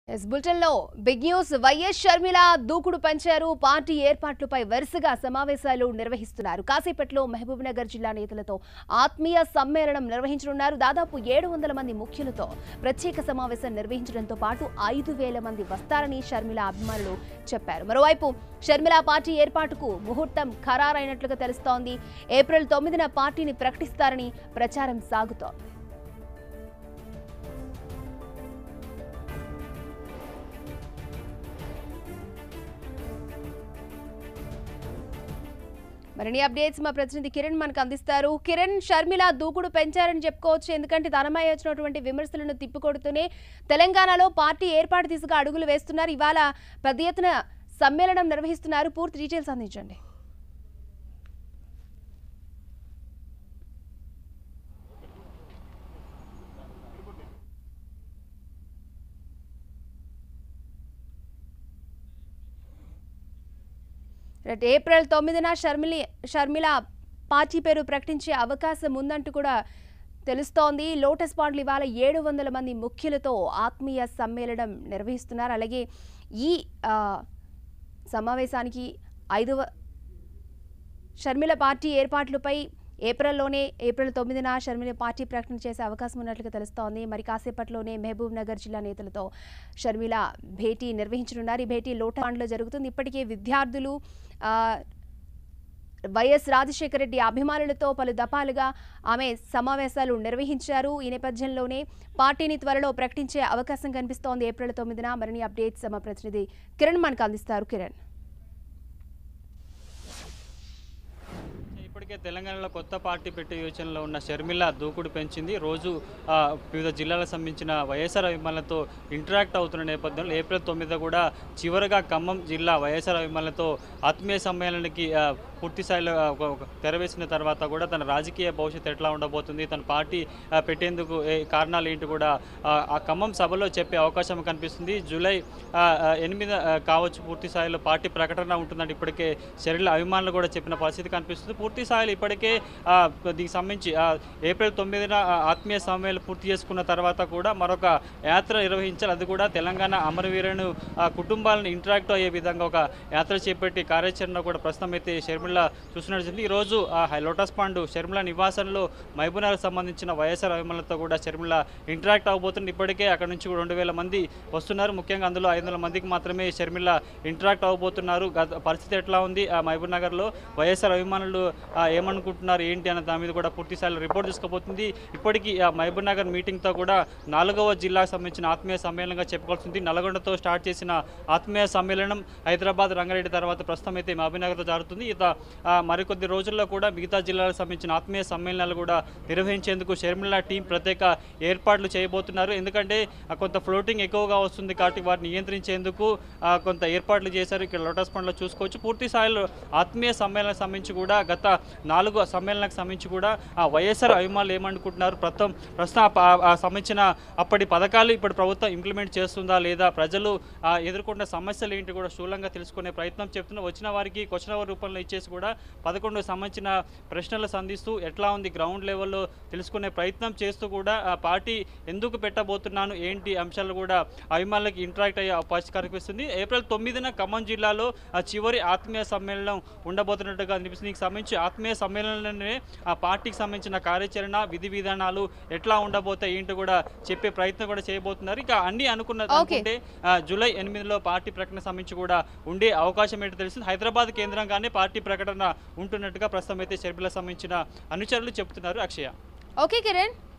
Yes బులెటిన్లో big news YS Sharmila దూకుడు పెంచారు పార్టీ ఏర్పాట్లపై వరుసగా సమావేశాలు నిర్వహిస్తున్నారు కాసేపట్లో మహబూబ్నగర్ జిల్లా నేతలతో ఆత్మీయ సమ్మేళనం నిర్వహించనున్నారు దాదాపు ఏడు వందల మంది ముఖ్యులతో ప్రత్యేక సమావేశం నిర్వహించడంతో పాటు ఐదు వేల మంది వస్తారని షర్మిల అభిమానులు చెప్పారు మరోవైపు షర్మిల పార్టీ ఏర్పాటుకు ముహూర్తం ఖరారైనట్లుగా తెలుస్తోంది ఏప్రిల్ తొమ్మిదిన పార్టీని ప్రకటిస్తారని ప్రచారం సాగుతోంది మరిన్ని అప్డేట్స్ మా ప్రతినిధి కిరణ్ మనకు అందిస్తారు కిరణ్ షర్మిల దూకుడు పెంచారని చెప్పుకోవచ్చు ఎందుకంటే తనమై వచ్చినటువంటి విమర్శలను తిప్పికొడుతూనే తెలంగాణలో పార్టీ ఏర్పాటు దిశగా అడుగులు వేస్తున్నారు ఇవాళ పెద్ద ఎత్తున సమ్మేళనం నిర్వహిస్తున్నారు పూర్తి డీటెయిల్స్ అందించండి రైట్ ఏప్రిల్ తొమ్మిదిన షర్మిలి షర్మిల పార్టీ పేరు ప్రకటించే అవకాశం ఉందంటూ కూడా తెలుస్తోంది లోటస్ పాండ్లు ఇవాళ ఏడు వందల మంది ముఖ్యులతో ఆత్మీయ సమ్మేళనం నిర్వహిస్తున్నారు అలాగే ఈ ఆ, సమావేశానికి ఐదవ షర్మిల పార్టీ ఏర్పాట్లపై ఏప్రిల్లోనే ఏప్రిల్ తొమ్మిదిన షర్మిల పార్టీ ప్రకటన చేసే అవకాశం ఉన్నట్లుగా తెలుస్తోంది మరి కాసేపట్లోనే మహబూబ్ నగర్ జిల్లా నేతలతో షర్మిల భేటీ నిర్వహించనున్నారు ఈ భేటీ లోటాండ్లో జరుగుతుంది ఇప్పటికే విద్యార్థులు ఆ, వైఎస్ రాజశేఖర రెడ్డి అభిమానులతో పలు దఫాలుగా ఆమె సమావేశాలు నిర్వహించారు ఈ నేపథ్యంలోనే పార్టీని త్వరలో ప్రకటించే అవకాశం కనిపిస్తోంది ఏప్రిల్ తొమ్మిదిన మరిన్ని అప్డేట్స్ మా ప్రతినిధి కిరణ్ మనకు అందిస్తారు కిరణ్ ఇప్పటికే తెలంగాణలో కొత్త పార్టీ పెట్టే యోచనలో ఉన్న షర్మిల దూకుడు పెంచింది రోజు ఆ, వివిధ జిల్లాలకు సంబంధించిన వైఎస్ఆర్ అభిమానులతో ఇంటరాక్ట్ అవుతున్న నేపథ్యంలో ఏప్రిల్ తొమ్మిది కూడా చివరగా ఖమ్మం జిల్లా వైఎస్ఆర్ అభిమానులతో ఆత్మీయ సమ్మేళనానికి ఆ, పూర్తి స్థాయిలో ఆ, ఒక- ఒక తెరవేసిన తర్వాత కూడా తన రాజకీయ భవిష్యత్తు ఎట్లా ఉండబోతుంది తన పార్టీ ఆ, పెట్టేందుకు ఏ కారణాలు ఏంటి కూడా ఆ, ఆ ఖమ్మం సభలో చెప్పే అవకాశం కనిపిస్తుంది జూలై ఆ, ఆ, ఎనిమిది ఆ, కావచ్చు పూర్తి స్థాయిలో పార్టీ ప్రకటన ఉంటుందంటే ఇప్పటికే శరీర అభిమానులు కూడా చెప్పిన పరిస్థితి కనిపిస్తుంది పూర్తి స్థాయిలో ఇప్పటికే ఆ, దీనికి సంబంధించి ఆ, ఏప్రిల్ తొమ్మిదిన ఆ, ఆత్మీయ సమ్మేళనం పూర్తి చేసుకున్న తర్వాత కూడా మరొక యాత్ర నిర్వహించాలి అది కూడా తెలంగాణ అమరవీరులను ఆ, కుటుంబాలను ఇంటరాక్ట్ అయ్యే విధంగా ఒక యాత్ర చేపట్టి కార్యాచరణ కూడా ప్రస్తుతం అయితే షర్మిల చూస్తున్నట్టు ఈరోజు ఆ హై- లోటస్ పాండు షర్మిల నివాసంలో మహబూబ్నగర్ సంబంధించిన వైఎస్ఆర్ అభిమానులతో కూడా షర్మిల ఇంటరాక్ట్ అవబోతుంది ఇప్పటికే అక్కడ నుంచి కూడా రెండు వేల మంది వస్తున్నారు ముఖ్యంగా అందులో ఐదు వందల మందికి మాత్రమే షర్మిల ఇంటరాక్ట్ అవబోతున్నారు గత పరిస్థితి ఎట్లా ఉంది ఆ మహబూబ్ నగర్లో వైఎస్ఆర్ అభిమానులు ఆ, ఏమనుకుంటున్నారు ఏంటి అన్న దాని మీద కూడా పూర్తి స్థాయిలో రిపోర్ట్ తీసుకుపోతుంది ఇప్పటికీ ఆ మహబూబ్ నగర్ మీటింగ్తో కూడా నాలుగవ జిల్లాకు సంబంధించిన ఆత్మీయ సమ్మేళనంగా చెప్పుకోవాల్సింది నల్గొండతో స్టార్ట్ చేసిన ఆత్మీయ సమ్మేళనం హైదరాబాద్ రంగారెడ్డి తర్వాత ప్రస్తుతం అయితే మహబూబ్ నగర్లో జరుగుతుంది ఇత ఆ, మరికొద్ది రోజుల్లో కూడా మిగతా జిల్లాలకు సంబంధించిన ఆత్మీయ సమ్మేళనాలు కూడా నిర్వహించేందుకు షర్మిల టీం ప్రత్యేక ఏర్పాట్లు చేయబోతున్నారు ఎందుకంటే ఆ, కొంత ఫ్లోటింగ్ ఎక్కువగా వస్తుంది కాబట్టి వారిని నియంత్రించేందుకు ఆ, కొంత ఏర్పాట్లు చేశారు ఇక్కడ లోటస్ పండ్లో చూసుకోవచ్చు పూర్తి స్థాయిలో ఆత్మీయ సమ్మేళనకు సంబంధించి కూడా గత నాలుగు సమ్మేళనకు సంబంధించి కూడా ఆ వైఎస్ఆర్ అభిమానులు ఏమనుకుంటున్నారు ప్రస్తుతం ప్రస్తుతం ఆ ప- ఆ సంబంధించిన అప్పటి పథకాలు ఇప్పుడు ప్రభుత్వం ఇంప్లిమెంట్ చేస్తుందా లేదా ప్రజలు ఆ, ఎదుర్కొన్న సమస్యలు ఏంటి కూడా స్థూలంగా తెలుసుకునే ప్రయత్నం చెప్తున్నా వచ్చిన వారికి క్వశ్చన్ అవర్ రూపంలో ఇచ్చేసి కూడా పదకొండు సంబంధించిన ప్రశ్నలు సంధిస్తూ ఎట్లా ఉంది గ్రౌండ్ లెవెల్లో తెలుసుకునే ప్రయత్నం చేస్తూ కూడా ఆ పార్టీ ఎందుకు పెట్టబోతున్నాను ఏంటి అంశాలు కూడా అభిమానులకు ఇంటరాక్ట్ అయ్యే అవకాశం కనిపిస్తుంది ఏప్రిల్ తొమ్మిదిన ఖమ్మం జిల్లాలో ఆ చివరి ఆత్మీయ సమ్మేళనం ఉండబోతున్నట్టుగా అనిపిస్తుంది దీనికి సంబంధించి ఆత్మీయ సమ్మేళనంలోనే ఆ పార్టీకి సంబంధించిన కార్యాచరణ విధి విధానాలు ఎట్లా ఉండబోతాయి ఏంటో కూడా చెప్పే ప్రయత్నం కూడా చేయబోతున్నారు ఇక అన్ని అనుకున్న Okay. అనుకుంటే ఆ, జూలై ఎనిమిదిలో పార్టీ ప్రకటన సంబంధించి కూడా ఉండే అవకాశం ఏంటో తెలిసింది హైదరాబాద్ కేంద్రంగానే పార్టీ ప్రకటన ఉంటున్నట్టుగా ప్రస్తుతం అయితే షర్మిల సంబంధించిన అనుచరులు చెబుతున్నారు అక్షయ ఓకే కిరణ్